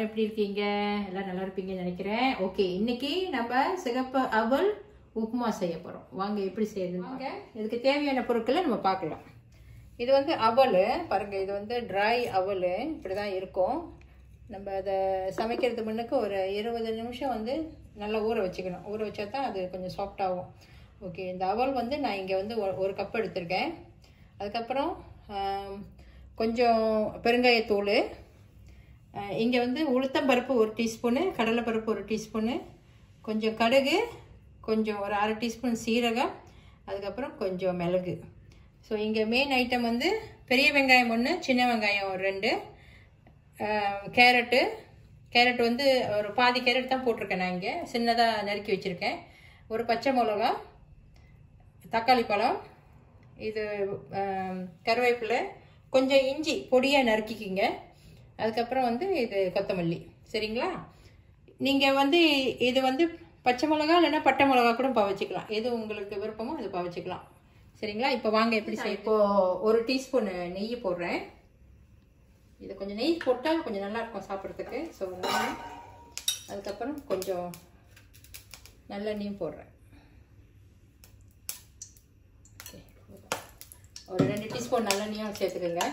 எல்லாரும் எப்படி இருக்கீங்க எல்லாம் நல்லா இருப்பீங்கன்னு நினைக்கிறேன் ஓகே இன்னைக்கு நம்ம சிகப்பு அவல் உப்புமா செய்ய போகிறோம் வாங்க எப்படி செய்யுதுன்னு வாங்க இதுக்கு தேவையான பொருட்களை நம்ம பார்க்கலாம் இது வந்து அவல் பாருங்க இது வந்து ட்ரை அவல் இப்படி தான் இருக்கும் நம்ம அதை சமைக்கிறதுக்கு முன்னுக்கு ஒரு இருபது நிமிஷம் வந்து நல்லா ஊற வச்சுக்கணும் ஊற வச்சா தான் அது கொஞ்சம் சாஃப்ட் ஆகும் ஓகே இந்த அவல் வந்து நான் இங்கே வந்து ஒரு- ஒரு கப் எடுத்திருக்கேன் அதுக்கப்புறம் ஆம், கொஞ்சம் பெருங்காயத்தூள் இங்கே வந்து உளுத்தம்பருப்பு ஒரு டீஸ்பூனு கடலைப்பருப்பு ஒரு டீஸ்பூனு கொஞ்சம் கடுகு கொஞ்சம் ஒரு அரை டீஸ்பூன் சீரகம் அதுக்கப்புறம் கொஞ்சம் மிளகு ஸோ இங்கே மெயின் ஐட்டம் வந்து பெரிய வெங்காயம் ஒன்று சின்ன வெங்காயம் ஒரு ரெண்டு ஆஹ் கேரட்டு கேரட் வந்து ஒரு பாதி கேரட் தான் போட்டிருக்கேன் நான் இங்கே சின்னதாக நறுக்கி வச்சுருக்கேன் ஒரு பச்சை மிளகா தக்காளி பழம் இது ஆம், கருவேப்பிலை கொஞ்சம் இஞ்சி பொடியாக நறுக்கிக்கிங்க அதுக்கப்புறம் வந்து இது கொத்தமல்லி சரிங்களா நீங்கள் வந்து இது வந்து பச்சை மிளகா இல்லைன்னா பட்டை மிளகா கூட பவச்சிக்கலாம் எது உங்களுக்கு விருப்பமோ அது பவச்சிக்கலாம் சரிங்களா இப்போ வாங்க எப்படி செய்ய இப்போ ஒரு டீஸ்பூன் நெய் போடுறேன் இது கொஞ்சம் நெய் போட்டால் கொஞ்சம் நல்லா இருக்கும் சாப்பிட்றதுக்கு ஸோ நெய் அதுக்கப்புறம் கொஞ்சம் நல்லெண்ணெயும் போடுறேன் ஓகே ஒரு ரெண்டு டீஸ்பூன் நல்லெண்ணெயும் சேர்த்துக்கோங்க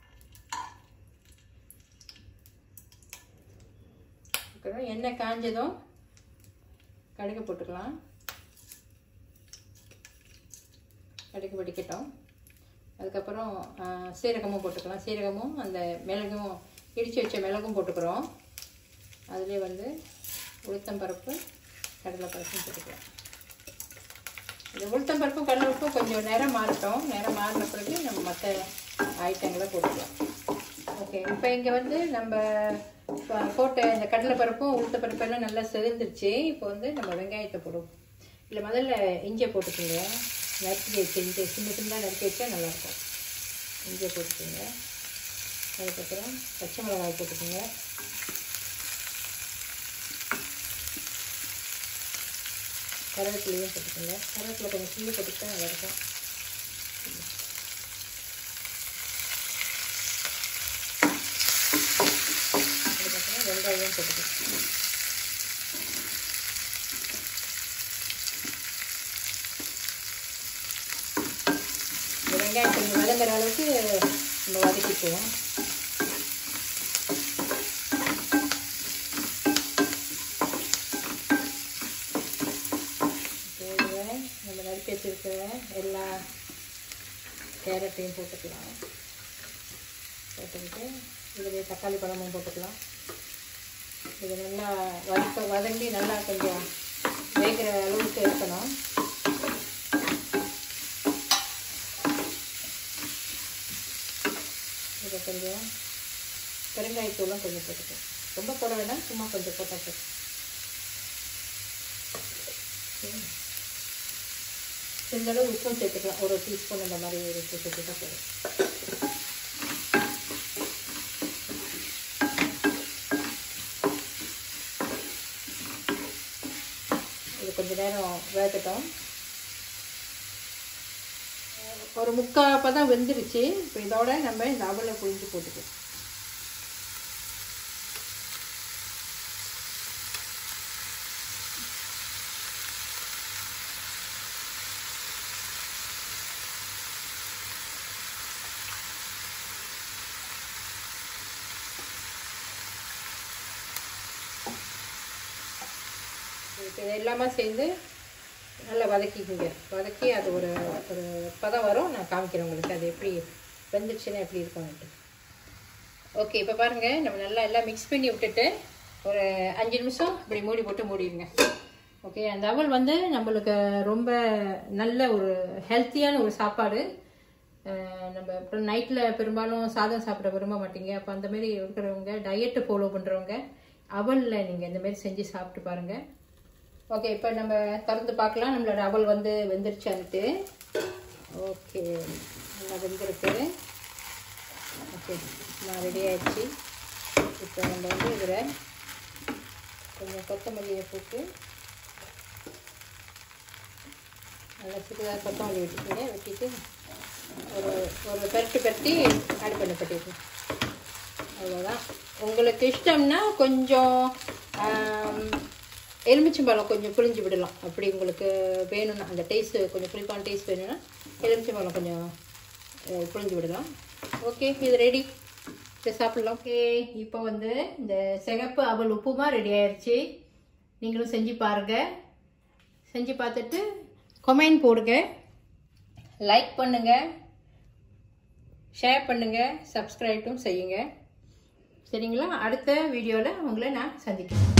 அப்புறம் எண்ணெய் காஞ்சதும் கடுகு போட்டுக்கலாம் கடுகு வெடிக்கட்டும் அதுக்கப்புறம் ஆ, சீரகமும் போட்டுக்கலாம் சீரகமும் அந்த மிளகும் இடித்து வச்ச மிளகும் போட்டுக்கிறோம் அதுலேயே வந்து உளுத்தம்பருப்பு கடலைப்பருப்பும் போட்டுக்கலாம் இந்த உளுத்தம்பருப்பும் கடலைப்பருப்பும் கொஞ்சம் நேரம் மாறட்டும் நேரம் மாறின பிறகு நம்ம மற்ற ஐட்டங்களை போட்டுக்கலாம் ஓகே இப்போ இங்கே வந்து நம்ம ப- போட்ட இந்த கடலைப்பருப்பும் உளுத்தப்பருப்பு எல்லாம் நல்லா செதுந்துருச்சு இப்போ வந்து நம்ம வெங்காயத்தை போடுவோம் இல்லை முதல்ல இஞ்சியை போட்டுக்கோங்க நறுக்கி வச்சு இஞ்சி சின்ன சின்னதாக நறுக்கி வச்சா நல்லாயிருக்கும் இஞ்சியை போட்டுக்கோங்க அதுக்கப்புறம் பச்சை மிளகாய் போட்டுக்கோங்க கருவேப்பிலையும் போட்டுக்கோங்க கருவேப்பிலை கொஞ்சம் சில்லி போட்டுக்கிட்டா நல்லாயிருக்கும் அதுக்கப்புறம் வெங்காயம் போட்டுக்கோங்க இந்த வெங்காயம் கொஞ்சம் வதங்குற அளவுக்கு நம்ம வதக்கிக்குவோம் இப்போ இதுல நம்ம நறுக்கி வச்சிருக்கிற எல்லா கேரட்டையும் போட்டுக்கலாம் போட்டுக்கிட்டு இதில் தக்காளி பழமும் போட்டுக்கலாம் இது நல்லா வதக்க வதங்கி நல்லா கொஞ்சம் வேகிற அளவுக்கு இருக்கணும் இதை கொஞ்சம் பெருங்காயத்தூளும் கொஞ்சம் போட்டுக்கலாம் ரொம்ப போட வேண்டாம் சும்மா கொஞ்சம் போட்டால் போதும். சரி. இந்த அளவு உப்பும் சேர்த்துக்கலாம் ஒரு டீஸ்பூன் இந்த மாதிரி ஒரு உப்பு சேர்த்துட்டா போதும் இது கொஞ்ச நேரம் வேகட்டும் ஒரு முக்கால் பதம் வெந்துருச்சு இப்போ இதோட நம்ம இந்த அவலை புழிஞ்சு போட்டுக்கலாம் இப்போ இது எல்லாமே சேர்ந்து நல்லா வதக்கிக்குங்க வதக்கி அது ஒரு ஒரு பதம் வரும் நான் காமிக்கிறேன் உங்களுக்கு அது எப்படி வெந்துச்சுன்னா எப்படி இருக்கும்னுட்டு ஓகே இப்போ பாருங்கள் நம்ம நல்லா எல்லாம் மிக்ஸ் பண்ணி விட்டுட்டு ஒரு அஞ்சு நிமிஷம் இப்படி மூடி போட்டு மூடிடுங்க ஓகே அந்த அவல் வந்து நம்மளுக்கு ரொம்ப நல்ல ஒரு ஹெல்த்தியான ஒரு சாப்பாடு அஹ் நம்ம அப்புறம் நைட்டில் பெரும்பாலும் சாதம் சாப்பிட விரும்ப மாட்டீங்க அப்போ அந்த மாதிரி இருக்கிறவங்க டயட்டு ஃபாலோ பண்ணுறவங்க அவலில் நீங்கள் இந்த மாதிரி செஞ்சு சாப்பிட்டு பாருங்கள் ஓகே இப்போ நம்ம திறந்து பார்க்கலாம் நம்மளோட அவல் வந்து வெந்துருச்சான்ட்டு ஓகே நல்லா வெந்திருக்கு ஓகே நான் ரெடி ஆயிடுச்சு இப்போ நம்ம வந்து இதில் கொஞ்சம் கொத்தமல்லியை போட்டு நல்லா சிறிதாக கொத்தமல்லி வெட்டிக்கோங்க வெட்டிட்டு ஒரு ஒரு பெரட்டு பெரட்டி அடுப்பில் கட்டிடுங்க அவ்வளோதான் உங்களுக்கு இஷ்டம்னா கொஞ்சம் எலுமிச்சம்பழம் கொஞ்சம் புளிஞ்சு விடலாம் அப்படி உங்களுக்கு வேணும்னா அந்த டேஸ்ட் கொஞ்சம் புளிப்பான டேஸ்ட் வேணும்னா எலுமிச்சம்பழம் கொஞ்சம் அஹ், புளிஞ்சு விடலாம் ஓகே இது ரெடி இதை சாப்பிடலாம் ஓகே இப்போ வந்து இந்த சிகப்பு அவல் உப்புமா ரெடி ஆயிடுச்சு நீங்களும் செஞ்சு பாருங்க செஞ்சு பார்த்துட்டு கமெண்ட் போடுங்க லைக் பண்ணுங்க ஷேர் பண்ணுங்க சப்ஸ்கிரைட்டும் செய்யுங்க சரிங்களா அடுத்த வீடியோவில் உங்களை நான் சந்திக்கிறேன்